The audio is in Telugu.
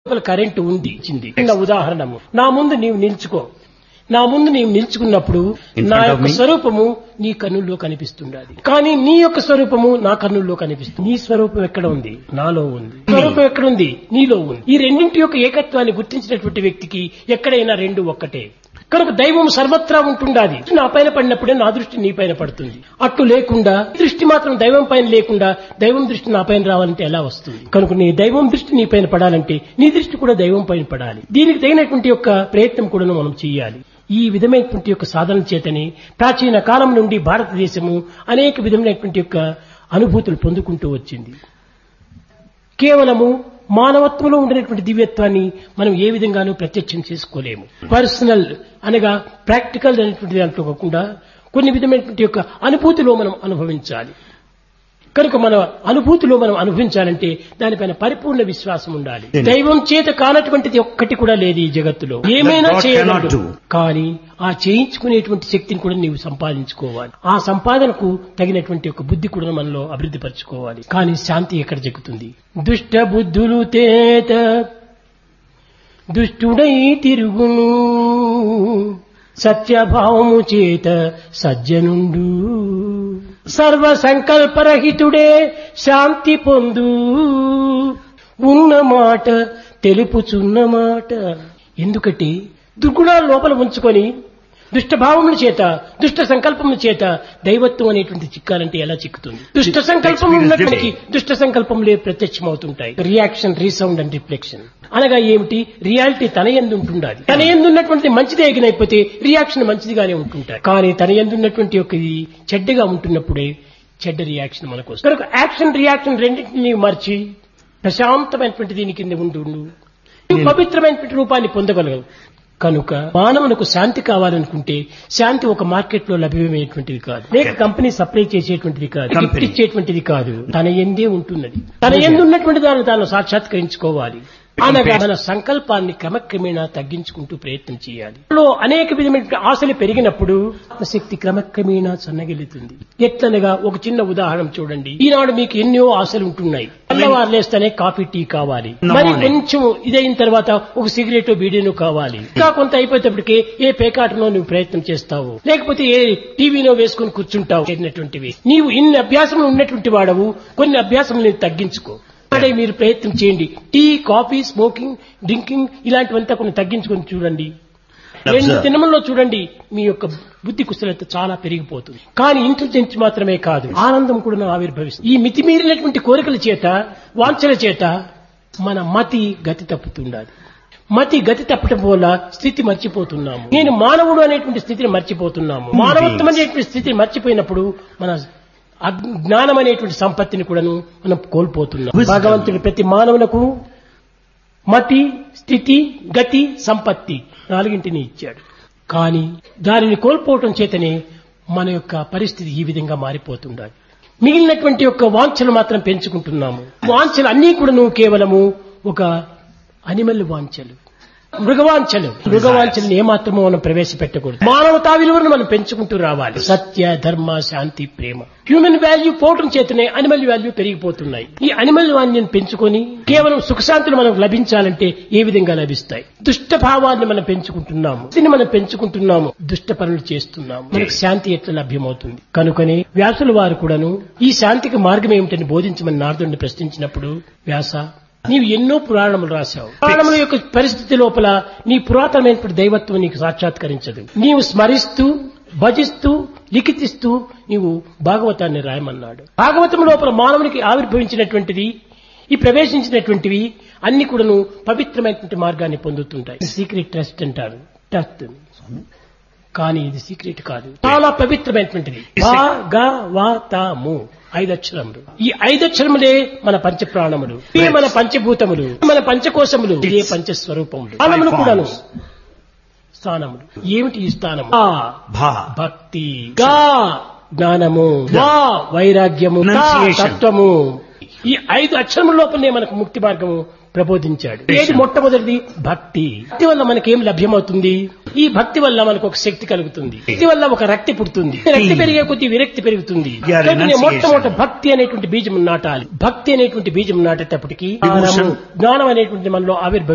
లోపల కరెంటు ఉంది ఇచ్చింది చిన్న ఉదాహరణము నా ముందు నీవు నిల్చుకో నా ముందు నీవు నిల్చుకున్నప్పుడు In నా front of యొక్క me. స్వరూపము నీ కన్నుల్లో కనిపిస్తుండాలి కానీ నీ యొక్క స్వరూపము నా కన్నుల్లో కనిపిస్తుంది నీ స్వరూపం ఎక్కడ ఉంది నాలో ఉంది స్వరూపం ఎక్కడ ఉంది నీలో ఉంది ఈ రెండింటి యొక్క ఏకత్వాన్ని గుర్తించినటువంటి వ్యక్తికి ఎక్కడైనా రెండు ఒక్కటే కనుక దైవం సర్వత్రా ఉంటుండాది నా పైన పడినప్పుడే నా దృష్టి నీ పైన పడుతుంది అట్లు లేకుండా ఈ దృష్టి మాత్రం దైవం పైన లేకుండా దైవం దృష్టి నా పైన రావాలంటే ఎలా వస్తుంది కనుక నీ దైవం దృష్టి నీ పైన పడాలంటే నీ దృష్టి కూడా దైవం పైన పడాలి దీనికి తగినటువంటి యొక్క ప్రయత్నం కూడా మనం చేయాలి ఈ విధమైనటువంటి యొక్క సాధన చేతని ప్రాచీన కాలం నుండి భారతదేశము అనేక విధమైనటువంటి యొక్క అనుభూతులు పొందుకుంటూ వచ్చింది కేవలము మానవత్వంలో ఉండినటువంటి దివ్యత్వాన్ని మనం ఏ విధంగానూ ప్రత్యక్షం చేసుకోలేము పర్సనల్ అనగా ప్రాక్టికల్ అనేటువంటి దాంట్లో కాకుండా కొన్ని విధమైనటువంటి యొక్క అనుభూతిలో మనం అనుభవించాలి కనుక మన అనుభూతిలో మనం అనుభవించాలంటే దానిపైన పరిపూర్ణ విశ్వాసం ఉండాలి Then- దైవం చేత కానటువంటిది ఒక్కటి కూడా లేదు ఈ జగత్తులో ఏమైనా God cannot చేయగలడు do. కానీ ఆ చేయించుకునేటువంటి శక్తిని కూడా నీవు సంపాదించుకోవాలి ఆ సంపాదనకు తగినటువంటి ఒక బుద్ధి కూడా మనలో అభివృద్ధి పరచుకోవాలి కానీ శాంతి ఎక్కడ జరుగుతుంది దుష్ట బుద్ధులు తేత దుష్టుడై తిరుగును సత్యభావము చేత సజ్జనుండు సర్వ సంకల్పరహితుడే శాంతి పొందు ఉన్న మాట తెలుపుచున్న మాట ఎందుకంటే దుర్గుణాలు లోపల ఉంచుకొని దుష్టభావముల చేత దుష్ట సంకల్పముల చేత దైవత్వం అనేటువంటి చిక్కాలంటే ఎలా చిక్కుతుంది దుష్ట సంకల్పం ఉన్నటువంటి దుష్ట సంకల్పములే ప్రత్యక్షమవుతుంటాయి రియాక్షన్ రీసౌండ్ అండ్ రిఫ్లెక్షన్ అనగా ఏమిటి రియాలిటీ తన ఎందు ఉంటుండాలి తన ఎందు ఉన్నటువంటి మంచిదే ఎగినైపోతే రియాక్షన్ మంచిదిగానే ఉంటుంటాయి కానీ తన ఎందు ఉన్నటువంటి ఒక ఇది చెడ్డగా ఉంటున్నప్పుడే చెడ్డ రియాక్షన్ మనకు వస్తుంది కనుక యాక్షన్ రియాక్షన్ రెండింటిని మర్చి ప్రశాంతమైనటువంటి దీని కింద ఉండు పవిత్రమైనటువంటి రూపాన్ని పొందగలగవు కనుక మానవులకు శాంతి కావాలనుకుంటే శాంతి ఒక మార్కెట్ లో లభ్యమయ్యేటువంటిది కాదు లేక కంపెనీ సప్లై చేసేటువంటిది కాదు Company. గిఫ్ట్ ఇచ్చేటువంటిది కాదు తన ఎందే ఉంటున్నది తన ఎందు ఉన్నటువంటి దాన్ని తాను సాక్షాత్కరించుకోవాలి అనగా మన సంకల్పాన్ని క్రమక్రమేణా తగ్గించుకుంటూ ప్రయత్నం చేయాలి లో అనేక విధమైన ఆశలు పెరిగినప్పుడు శక్తి క్రమక్రమేణా సన్నగిలుతుంది ఎట్లనగా ఒక చిన్న ఉదాహరణ చూడండి ఈనాడు మీకు ఎన్నో ఆశలు ఉంటున్నాయి తెల్లవారు లేస్తేనే కాఫీ టీ కావాలి In the మరి morning. కొంచెం ఇదైన తర్వాత ఒక సిగరెట్ బీడీను కావాలి ఇంకా కొంత అయిపోయేటప్పటికి ఏ పేకాటనో నువ్వు ప్రయత్నం చేస్తావు లేకపోతే ఏ టీవీనో వేసుకుని కూర్చుంటావు చేరినటువంటివి నీవు ఇన్ని అభ్యాసములు ఉన్నటువంటి వాడవు కొన్ని అభ్యాసములు నీవు తగ్గించుకో అదే మీరు ప్రయత్నం చేయండి టీ కాఫీ స్మోకింగ్ డ్రింకింగ్ ఇలాంటివంతా కొన్ని తగ్గించుకొని చూడండి రెండు Observe. దినముల్లో చూడండి మీ యొక్క బుద్ధి కుశలత చాలా పెరిగిపోతుంది కానీ ఇంటెలిజెన్స్ మాత్రమే కాదు ఆనందం కూడా ఆవిర్భవిస్తుంది ఈ మితిమీరినటువంటి కోరికల చేత వాంఛల చేత మన మతి గతి తప్పుతుండాలి మతి గతి తప్పటం వల్ల స్థితి మర్చిపోతున్నాము నేను మానవుడు అనేటువంటి స్థితిని మర్చిపోతున్నాము మానవత్వం అనేటువంటి స్థితిని మర్చిపోయినప్పుడు మన అగ్- జ్ఞానం అనేటువంటి సంపత్తిని కూడాను మనం కోల్పోతున్నాం Wisdom. భగవంతుడు ప్రతి మానవులకు మతి స్థితి గతి సంపత్తి నాలుగింటిని ఇచ్చాడు కానీ దానిని కోల్పోవటం చేతనే మన యొక్క పరిస్థితి ఈ విధంగా మారిపోతుండాలి మిగిలినటువంటి యొక్క వాంఛలు మాత్రం పెంచుకుంటున్నాము వాంఛలు అన్నీ కూడాను కేవలము ఒక అనిమల్ వాంఛలు మృగవాంఛలు మృగవాంఛలను ఏమాత్రమో మనం ప్రవేశపెట్టకూడదు మానవతా విలువను మనం పెంచుకుంటూ రావాలి సత్య ధర్మ శాంతి ప్రేమ హ్యూమన్ వాల్యూ పోవటం చేతనే అనిమల్ వాల్యూ పెరిగిపోతున్నాయి ఈ అనిమల్ వాల్యూని పెంచుకొని కేవలం సుఖశాంతులు మనకు లభించాలంటే ఏ విధంగా లభిస్తాయి దుష్ట భావాన్ని మనం పెంచుకుంటున్నాము దీన్ని మనం పెంచుకుంటున్నాము దుష్ట పనులు చేస్తున్నాము మనకు శాంతి ఎట్లా లభ్యమవుతుంది కనుకనే వ్యాసుల వారు కూడాను ఈ శాంతికి మార్గం ఏమిటని బోధించమని నారదుడిని ప్రశ్నించినప్పుడు వ్యాస నీవు ఎన్నో పురాణములు రాశావు పురాణముల యొక్క పరిస్థితి లోపల నీ పురాతనమైనటువంటి దైవత్వం నీకు సాక్షాత్కరించదు నీవు స్మరిస్తూ భజిస్తూ లిఖితిస్తూ నీవు భాగవతాన్ని రాయమన్నాడు భాగవతం లోపల మానవునికి ఆవిర్భవించినటువంటిది ఈ ప్రవేశించినటువంటివి అన్ని కూడాను పవిత్రమైనటువంటి మార్గాన్ని పొందుతుంటాయి సీక్రెట్ ట్రస్ట్ అంటారు ట్రస్ట్ కానీ ఇది సీక్రెట్ కాదు చాలా పవిత్రమైనటువంటిది భాగవతము ఐదు అక్షరములు ఈ ఐదు అక్షరములే మన పంచ ప్రాణములు ఇవే మన పంచభూతములు మన పంచకోశములు ఇదే పంచస్వరూపములు స్థానములు కూడాను స్థానములు ఏమిటి ఈ స్థానము ఆ భా భక్తి గా జ్ఞానము వా వైరాగ్యము తా Renunciation. తత్వము ఈ ఐదు అక్షరముల లోపలనే మనకు ముక్తి మార్గము ప్రబోధించాడు ఏది మొట్టమొదటిది భక్తి భక్తి వల్ల మనకేం లభ్యమవుతుంది ఈ భక్తి వల్ల మనకు ఒక శక్తి కలుగుతుంది భక్తి వల్ల ఒక రక్తి పుడుతుంది రక్తి పెరిగే కొద్ది విరక్తి పెరుగుతుంది Yeah, కాబట్టి renunciation. మొట్టమొదటి భక్తి అనేటువంటి బీజం నాటాలి భక్తి అనేటువంటి బీజం నాటేటప్పటికి Devotion. జ్ఞానము, జ్ఞానం అనేటువంటి మనలో ఆవిర్భవి